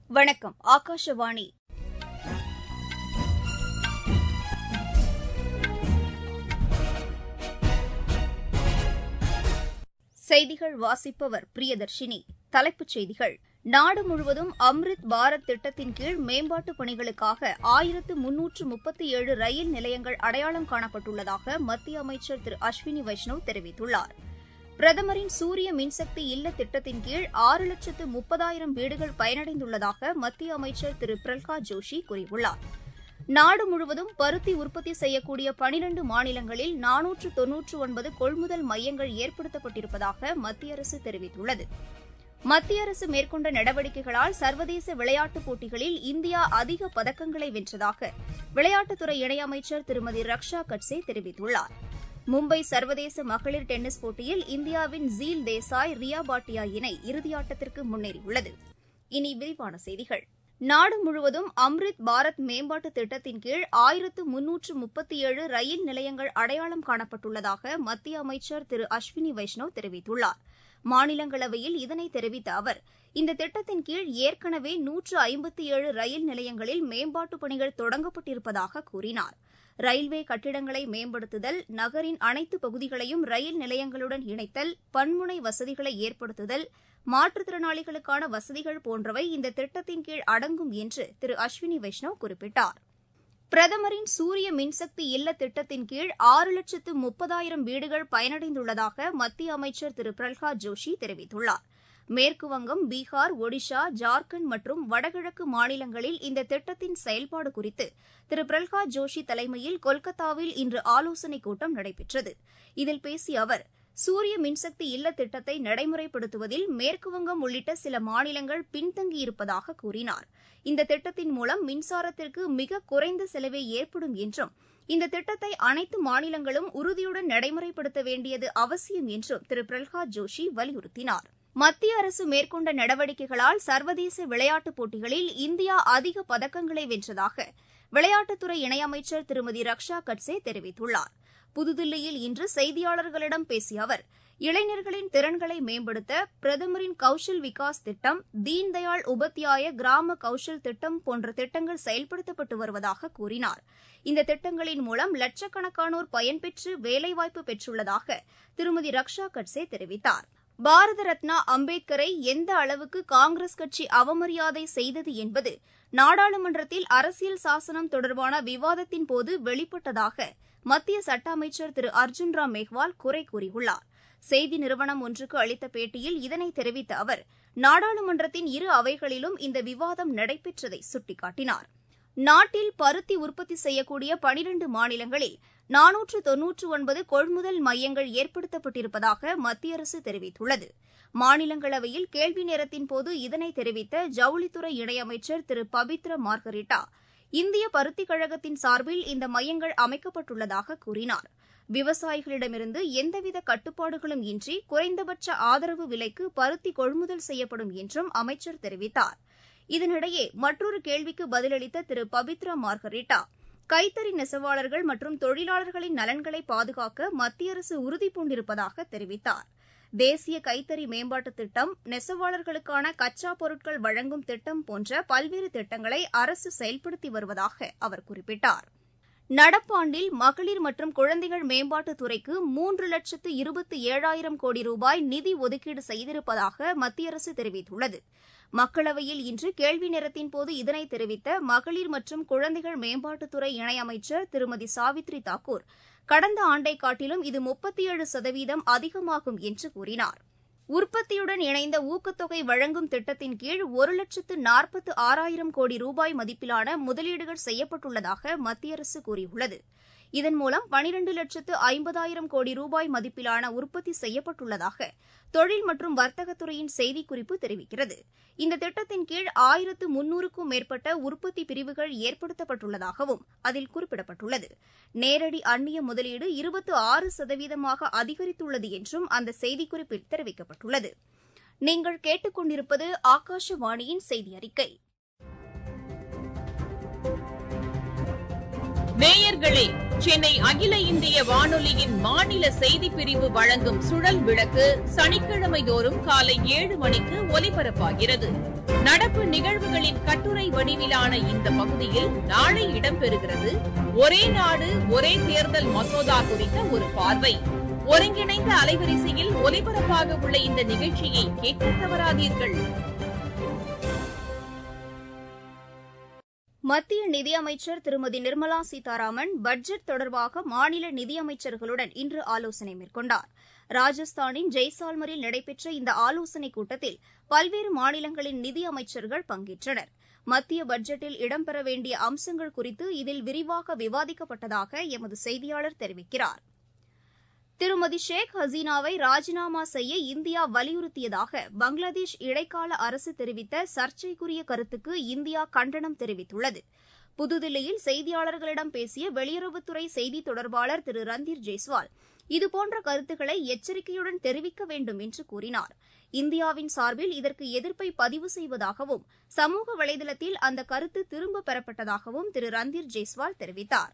வணக்கம் ஆகாஷவாணி செய்திகள் வாசிப்பவர் பிரியதர்ஷினி தலைப்புச் செய்திகள் நாடு முழுவதும் அம்ரித் பாரத் திட்டத்தின் கீழ் மேம்பாட்டுப் பணிகளுக்காக ஆயிரத்து முன்னூற்று முப்பத்தி ஏழு ரயில் நிலையங்கள் அடையாளம் காணப்பட்டுள்ளதாக மத்திய அமைச்சர் திரு அஸ்வினி வைஷ்ணவ் தெரிவித்துள்ளார் பிரதமரின் சூரிய மின்சக்தி இல்ல திட்டத்தின் கீழ் ஆறு லட்சத்து முப்பதாயிரம் வீடுகள் பயனடைந்துள்ளதாக மத்திய அமைச்சர் திரு பிரல்ஹாத் ஜோஷி கூறியுள்ளார் நாடு முழுவதும் பருத்தி உற்பத்தி செய்யக்கூடிய பனிரண்டு மாநிலங்களில் நானூற்று தொன்னூற்று ஒன்பது கொள்முதல் மையங்கள் ஏற்படுத்தப்பட்டிருப்பதாக மத்திய அரசு தெரிவித்துள்ளது மத்திய அரசு மேற்கொண்ட நடவடிக்கைகளால் சர்வதேச விளையாட்டுப் போட்டிகளில் இந்தியா அதிக பதக்கங்களை வென்றதாக விளையாட்டுத்துறை இணையமைச்சர் திருமதி ரக்ஷா கட்சே தெரிவித்துள்ளார் மும்பை சர்வதேச மகளிர் டென்னிஸ் போட்டியில் இந்தியாவின் ஜீல் தேசாய் ரியா பாட்டியா இணை இறுதியாட்டத்திற்கு முன்னேறியுள்ளது இனி விரிவான செய்திகள் நாடு முழுவதும் அம்ரித் பாரத் மேம்பாட்டு திட்டத்தின் கீழ் ஆயிரத்து முன்னூற்று முப்பத்தி ஏழு ரயில் நிலையங்கள் அடையாளம் காணப்பட்டுள்ளதாக மத்திய அமைச்சர் திரு அஸ்வினி வைஷ்ணவ் தெரிவித்துள்ளார் மாநிலங்களவையில் இதனை தெரிவித்த அவர் இந்த திட்டத்தின் கீழ் ஏற்கனவே நூற்று ஐம்பத்தி ஏழு ரயில் நிலையங்களில் மேம்பாட்டுப் பணிகள் தொடங்கப்பட்டிருப்பதாக கூறினார் ரயில்வே கட்டிடங்களை மேம்படுத்துதல் நகரின் அனைத்து பகுதிகளையும் ரயில் நிலையங்களுடன் இணைத்தல் பன்முனை வசதிகளை ஏற்படுத்துதல் மாற்றுத்திறனாளிகளுக்கான வசதிகள் போன்றவை இந்த திட்டத்தின் கீழ் அடங்கும் என்று திரு அஸ்வினி வைஷ்ணவ் குறிப்பிட்டார் பிரதமரின் சூரிய மின்சக்தி இல்ல திட்டத்தின் கீழ் ஆறு லட்சத்து முப்பதாயிரம் வீடுகள் பயனடைந்துள்ளதாக மத்திய அமைச்சர் திரு பிரல்ஹாத் ஜோஷி தெரிவித்துள்ளார் மேற்குவங்கம் பீகார் ஒடிஷா ஜார்க்கண்ட் மற்றும் வடகிழக்கு மாநிலங்களில் இந்த திட்டத்தின் செயல்பாடு குறித்து திரு பிரல்ஹாத் ஜோஷி தலைமையில் கொல்கத்தாவில் இன்று ஆலோசனைக் கூட்டம் நடைபெற்றது இதில் பேசிய அவர் சூரிய மின்சக்தி இல்ல திட்டத்தை நடைமுறைப்படுத்துவதில் மேற்குவங்கம் உள்ளிட்ட சில மாநிலங்கள் பின்தங்கியிருப்பதாக கூறினார் இந்த திட்டத்தின் மூலம் மின்சாரத்திற்கு மிக குறைந்த செலவே ஏற்படும் என்றும் இந்த திட்டத்தை அனைத்து மாநிலங்களும் உறுதியுடன் நடைமுறைப்படுத்த வேண்டியது அவசியம் என்றும் திரு பிரல்ஹாத் ஜோஷி வலியுறுத்தினார் மத்திய அரசு மேற்கொண்ட நடவடிக்கைகளால் சர்வதேச விளையாட்டுப் போட்டிகளில் இந்தியா அதிக பதக்கங்களை வென்றதாக விளையாட்டுத்துறை இணையமைச்சர் திருமதி ரக்ஷா கட்சே தெரிவித்துள்ளார் புதுதில்லியில் இன்று செய்தியாளர்களிடம் பேசிய அவர் இளைஞர்களின் திறன்களை மேம்படுத்த பிரதமரின் கௌஷல் விகாஸ் திட்டம் தீன்தயாள் உபத்யாய கிராம கௌஷல் திட்டம் போன்ற திட்டங்கள் செயல்படுத்தப்பட்டு வருவதாக கூறினார் இந்த திட்டங்களின் மூலம் லட்சக்கணக்கானோர் பயன்பெற்று வேலைவாய்ப்பு பெற்றுள்ளதாக திருமதி ரக்ஷா கட்சே தெரிவித்தார் பாரத ரத்னா அம்பேத்கரை எந்த அளவுக்கு காங்கிரஸ் கட்சி அவமரியாதை செய்தது என்பது நாடாளுமன்றத்தில் அரசியல் சாசனம் தொடர்பான விவாதத்தின் போது வெளிப்பட்டதாக மத்திய சட்ட அமைச்சர் திரு அர்ஜுன் ராம் மேக்வால் குறை கூறியுள்ளார் செய்தி நிறுவனம் ஒன்றுக்கு அளித்த பேட்டியில் இதனை தெரிவித்த அவர் நாடாளுமன்றத்தின் இரு அவைகளிலும் இந்த விவாதம் நடைபெற்றதை சுட்டிக்காட்டினார் நாட்டில் பருத்தி உற்பத்தி செய்யக்கூடிய பனிரண்டு மாநிலங்களில் நானூற்று தொன்னூற்று ஒன்பது கொள்முதல் மையங்கள் ஏற்படுத்தப்பட்டிருப்பதாக மத்திய அரசு தெரிவித்துள்ளது மாநிலங்களவையில் கேள்வி நேரத்தின் போது இதனை தெரிவித்த ஜவுளித்துறை இணையமைச்சர் திரு பபித்ர மார்கரிட்டா இந்திய பருத்திக் கழகத்தின் சார்பில் இந்த மையங்கள் அமைக்கப்பட்டுள்ளதாக கூறினார் விவசாயிகளிடமிருந்து எந்தவித கட்டுப்பாடுகளும் இன்றி குறைந்தபட்ச ஆதரவு விலைக்கு பருத்தி கொள்முதல் செய்யப்படும் என்றும் அமைச்சர் தெரிவித்தார் இதனிடையே மற்றொரு கேள்விக்கு பதிலளித்த திரு பபித்ரா மார்கரிட்டா கைத்தறி நெசவாளர்கள் மற்றும் தொழிலாளர்களின் நலன்களை பாதுகாக்க மத்திய அரசு உறுதிபூண்டிருப்பதாக தெரிவித்தார் தேசிய கைத்தறி மேம்பாட்டுத் திட்டம் நெசவாளர்களுக்கான கச்சா பொருட்கள் வழங்கும் திட்டம் போன்ற பல்வேறு திட்டங்களை அரசு செயல்படுத்தி வருவதாக அவர் குறிப்பிட்டார் நடப்பாண்டில் மகளிர் மற்றும் குழந்தைகள் மேம்பாட்டுத் துறைக்கு மூன்று லட்சத்து இருபத்தி ஏழாயிரம் கோடி ரூபாய் நிதி ஒதுக்கீடு செய்திருப்பதாக மத்திய அரசு தெரிவித்துள்ளது மக்களவையில் இன்று கேள்வி நேரத்தின் போது இதனை தெரிவித்த மகளிர் மற்றும் குழந்தைகள் மேம்பாட்டுத்துறை இணையமைச்சர் திருமதி சாவித்ரி தாக்கூர் கடந்த ஆண்டை காட்டிலும் இது முப்பத்தி ஏழு சதவீதம் அதிகமாகும் என்று கூறினார் உற்பத்தியுடன் இணைந்த ஊக்கத்தொகை வழங்கும் திட்டத்தின் கீழ் ஒரு லட்சத்து நாற்பத்து ஆறாயிரம் கோடி ரூபாய் மதிப்பிலான முதலீடுகள் செய்யப்பட்டுள்ளதாக மத்திய அரசு கூறியுள்ளது இதன் மூலம் பனிரண்டு லட்சத்து ஐம்பதாயிரம் கோடி ரூபாய் மதிப்பிலான உற்பத்தி செய்யப்பட்டுள்ளதாக தொழில் மற்றும் வர்த்தகத்துறையின் செய்திக்குறிப்பு தெரிவிக்கிறது இந்த திட்டத்தின் கீழ் ஆயிரத்து முன்னூறுக்கும் மேற்பட்ட உற்பத்தி பிரிவுகள் ஏற்படுத்தப்பட்டுள்ளதாகவும் அதில் குறிப்பிடப்பட்டுள்ளது நேரடி அந்நிய முதலீடு இருபத்து ஆறு சதவீதமாக அதிகரித்துள்ளது என்றும் அந்த செய்திக்குறிப்பில் தெரிவிக்கப்பட்டுள்ளது நீங்கள் கேட்டுக்கொண்டிருப்பது ஆகாஷவாணியின் செய்தி அறிக்கை நேயர்களே சென்னை அகில இந்திய வானொலியின் மாநில செய்திப் பிரிவு வழங்கும் சுழல் விளக்கு சனிக்கிழமை தோறும் காலை ஏழு மணிக்கு ஒலிபரப்பாகிறது நடப்பு நிகழ்வுகளின் வடிவிலான இந்த பகுதியில் நாளை இடம்பெறுகிறது ஒரே நாடு ஒரே தேர்தல் மசோதா குறித்த ஒரு பார்வை ஒருங்கிணைந்த அலைவரிசையில் ஒலிபரப்பாக உள்ள இந்த நிகழ்ச்சியை கேட்க தவறாதீர்கள் மத்திய நிதியமைச்சர் திருமதி நிர்மலா சீதாராமன் பட்ஜெட் தொடர்பாக மாநில நிதியமைச்சர்களுடன் இன்று ஆலோசனை மேற்கொண்டார் ராஜஸ்தானின் ஜெய்சால்மரில் நடைபெற்ற இந்த ஆலோசனைக் கூட்டத்தில் பல்வேறு மாநிலங்களின் நிதியமைச்சர்கள் பங்கேற்றனர் மத்திய பட்ஜெட்டில் இடம்பெற வேண்டிய அம்சங்கள் குறித்து இதில் விரிவாக விவாதிக்கப்பட்டதாக எமது செய்தியாளர் தெரிவிக்கிறார் திருமதி ஷேக் ஹசீனாவை ராஜினாமா செய்ய இந்தியா வலியுறுத்தியதாக பங்களாதேஷ் இடைக்கால அரசு தெரிவித்த சர்ச்சைக்குரிய கருத்துக்கு இந்தியா கண்டனம் தெரிவித்துள்ளது புதுதில்லியில் செய்தியாளர்களிடம் பேசிய வெளியுறவுத்துறை செய்தி தொடர்பாளர் திரு ரந்தீர் ஜெய்ஸ்வால் இதுபோன்ற கருத்துக்களை எச்சரிக்கையுடன் தெரிவிக்க வேண்டும் என்று கூறினார் இந்தியாவின் சார்பில் இதற்கு எதிர்ப்பை பதிவு செய்வதாகவும் சமூக வலைதளத்தில் அந்த கருத்து திரும்பப் பெறப்பட்டதாகவும் திரு ரந்தீர் ஜெய்ஸ்வால் தெரிவித்தார்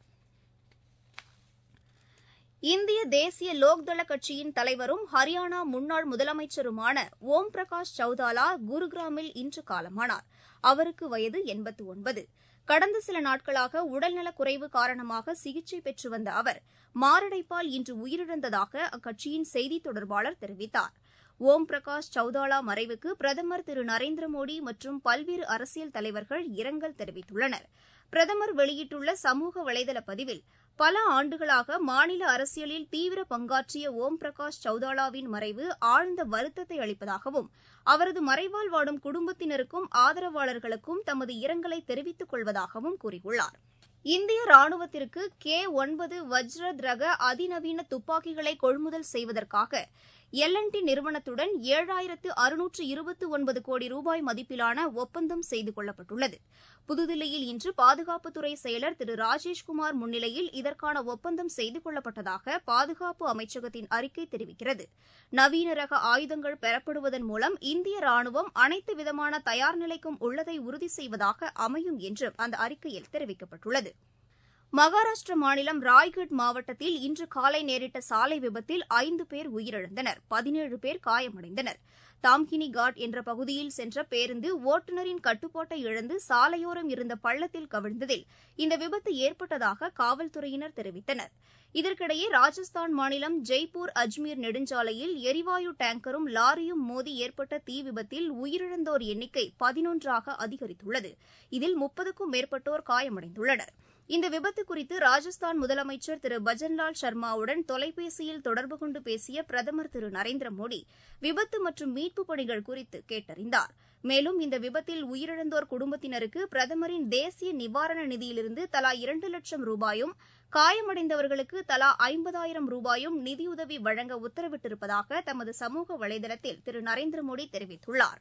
இந்திய தேசிய லோக்தள கட்சியின் தலைவரும் ஹரியானா முன்னாள் முதலமைச்சருமான ஓம் பிரகாஷ் சௌதாலா குருகிராமில் இன்று காலமானார் அவருக்கு வயது எண்பத்து ஒன்பது கடந்த சில நாட்களாக உடல்நலக் குறைவு காரணமாக சிகிச்சை பெற்று வந்த அவர் மாரடைப்பால் இன்று உயிரிழந்ததாக அக்கட்சியின் செய்தித் தொடர்பாளர் தெரிவித்தார் ஓம் பிரகாஷ் சௌதாலா மறைவுக்கு பிரதமர் திரு நரேந்திர மோடி மற்றும் பல்வேறு அரசியல் தலைவர்கள் இரங்கல் தெரிவித்துள்ளனர் பிரதமர் வெளியிட்டுள்ள சமூக வலைதள பதிவில் பல ஆண்டுகளாக மாநில அரசியலில் தீவிர பங்காற்றிய ஓம் பிரகாஷ் சௌதாலாவின் மறைவு ஆழ்ந்த வருத்தத்தை அளிப்பதாகவும் அவரது மறைவால் வாடும் குடும்பத்தினருக்கும் ஆதரவாளர்களுக்கும் தமது இரங்கலை தெரிவித்துக் கொள்வதாகவும் கூறியுள்ளார் இந்திய ராணுவத்திற்கு கே ஒன்பது வஜ்ரத் ரக அதிநவீன துப்பாக்கிகளை கொள்முதல் செய்வதற்காக எல் டி நிறுவனத்துடன் ஏழாயிரத்து அறுநூற்று இருபத்தி ஒன்பது கோடி ரூபாய் மதிப்பிலான ஒப்பந்தம் செய்து கொள்ளப்பட்டுள்ளது புதுதில்லியில் இன்று பாதுகாப்புத்துறை செயலர் திரு ராஜேஷ்குமார் முன்னிலையில் இதற்கான ஒப்பந்தம் செய்து கொள்ளப்பட்டதாக பாதுகாப்பு அமைச்சகத்தின் அறிக்கை தெரிவிக்கிறது நவீன ரக ஆயுதங்கள் பெறப்படுவதன் மூலம் இந்திய ராணுவம் அனைத்து விதமான தயார் நிலைக்கும் உள்ளதை உறுதி செய்வதாக அமையும் என்றும் அந்த அறிக்கையில் தெரிவிக்கப்பட்டுள்ளது மகாராஷ்டிர மாநிலம் ராய்கட் மாவட்டத்தில் இன்று காலை நேரிட்ட சாலை விபத்தில் ஐந்து பேர் உயிரிழந்தனர் பதினேழு பேர் காயமடைந்தனர் தாம்கினி காட் என்ற பகுதியில் சென்ற பேருந்து ஓட்டுநரின் கட்டுப்பாட்டை இழந்து சாலையோரம் இருந்த பள்ளத்தில் கவிழ்ந்ததில் இந்த விபத்து ஏற்பட்டதாக காவல்துறையினர் தெரிவித்தனர் இதற்கிடையே ராஜஸ்தான் மாநிலம் ஜெய்ப்பூர் அஜ்மீர் நெடுஞ்சாலையில் எரிவாயு டேங்கரும் லாரியும் மோதி ஏற்பட்ட தீ விபத்தில் உயிரிழந்தோர் எண்ணிக்கை பதினொன்றாக அதிகரித்துள்ளது இதில் முப்பதுக்கும் மேற்பட்டோர் காயமடைந்துள்ளனர் இந்த விபத்து குறித்து ராஜஸ்தான் முதலமைச்சர் திரு பஜன்லால் சர்மாவுடன் தொலைபேசியில் தொடர்பு கொண்டு பேசிய பிரதமர் திரு நரேந்திர மோடி விபத்து மற்றும் மீட்புப் பணிகள் குறித்து கேட்டறிந்தார் மேலும் இந்த விபத்தில் உயிரிழந்தோர் குடும்பத்தினருக்கு பிரதமரின் தேசிய நிவாரண நிதியிலிருந்து தலா இரண்டு லட்சம் ரூபாயும் காயமடைந்தவர்களுக்கு தலா ஐம்பதாயிரம் ரூபாயும் நிதியுதவி வழங்க உத்தரவிட்டிருப்பதாக தமது சமூக வலைதளத்தில் திரு நரேந்திர மோடி தெரிவித்துள்ளார்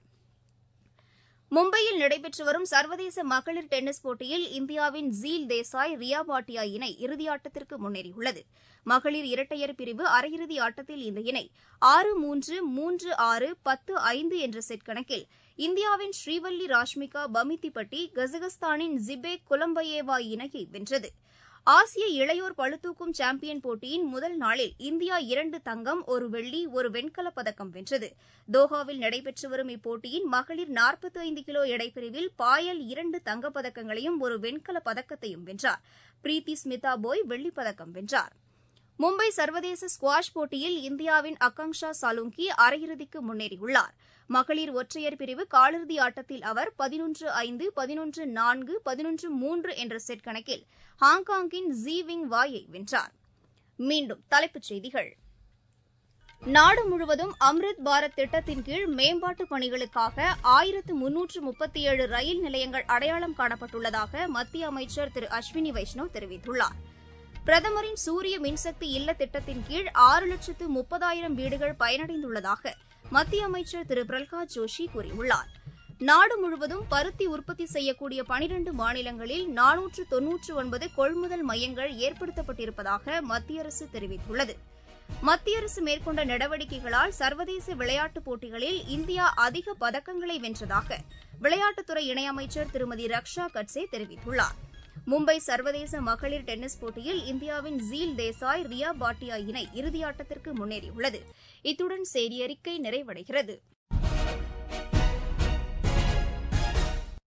மும்பையில் நடைபெற்று வரும் சர்வதேச மகளிர் டென்னிஸ் போட்டியில் இந்தியாவின் ஜீல் தேசாய் ரியா பாட்டியா இணை இறுதியாட்டத்திற்கு முன்னேறியுள்ளது மகளிர் இரட்டையர் பிரிவு அரையிறுதி ஆட்டத்தில் இந்த இணை ஆறு மூன்று மூன்று ஆறு பத்து ஐந்து என்ற செட் கணக்கில் இந்தியாவின் ஸ்ரீவல்லி ராஷ்மிகா பமித்திப்பட்டி கஜகஸ்தானின் ஜிபேக் கொலம்பயேவா இணையை வென்றது ஆசிய இளையோர் பளுதூக்கும் சாம்பியன் போட்டியின் முதல் நாளில் இந்தியா இரண்டு தங்கம் ஒரு வெள்ளி ஒரு வெண்கலப் பதக்கம் வென்றது தோஹாவில் நடைபெற்று வரும் இப்போட்டியின் மகளிர் நாற்பத்தி ஐந்து கிலோ எடைப்பிரிவில் பாயல் இரண்டு தங்கப்பதக்கங்களையும் ஒரு வெண்கலப் பதக்கத்தையும் வென்றார் பிரீத்தி ஸ்மிதா போய் வெள்ளிப் பதக்கம் வென்றார் மும்பை சர்வதேச ஸ்குவாஷ் போட்டியில் இந்தியாவின் அக்காங்ஷா சாலுங்கி அரையிறுதிக்கு முன்னேறியுள்ளார் மகளிர் ஒற்றையர் பிரிவு காலிறுதி ஆட்டத்தில் அவர் பதினொன்று ஐந்து பதினொன்று நான்கு பதினொன்று மூன்று என்ற செட் கணக்கில் ஹாங்காங்கின் ஜி விங் வாயை வென்றார் மீண்டும் தலைப்புச் செய்திகள் நாடு முழுவதும் அம்ரித் பாரத் திட்டத்தின் கீழ் மேம்பாட்டுப் பணிகளுக்காக ஆயிரத்து முன்னூற்று முப்பத்தி ஏழு ரயில் நிலையங்கள் அடையாளம் காணப்பட்டுள்ளதாக மத்திய அமைச்சர் திரு அஸ்வினி வைஷ்ணவ் தெரிவித்துள்ளார் பிரதமரின் சூரிய மின்சக்தி இல்ல திட்டத்தின் கீழ் ஆறு லட்சத்து முப்பதாயிரம் வீடுகள் பயனடைந்துள்ளதாக மத்திய அமைச்சர் திரு பிரல்ஹாத் ஜோஷி கூறியுள்ளார் நாடு முழுவதும் பருத்தி உற்பத்தி செய்யக்கூடிய பனிரண்டு மாநிலங்களில் நானூற்று தொன்னூற்று ஒன்பது கொள்முதல் மையங்கள் ஏற்படுத்தப்பட்டிருப்பதாக மத்திய அரசு தெரிவித்துள்ளது மத்திய அரசு மேற்கொண்ட நடவடிக்கைகளால் சர்வதேச விளையாட்டுப் போட்டிகளில் இந்தியா அதிக பதக்கங்களை வென்றதாக விளையாட்டுத்துறை இணையமைச்சர் திருமதி ரக்ஷா கட்சே தெரிவித்துள்ளார் மும்பை சர்வதேச மகளிர் டென்னிஸ் போட்டியில் இந்தியாவின் ஜீல் தேசாய் ரியா பாட்டியா இணை இறுதியாட்டத்திற்கு முன்னேறியுள்ளது இத்துடன் செய்தியறிக்கை நிறைவடைகிறது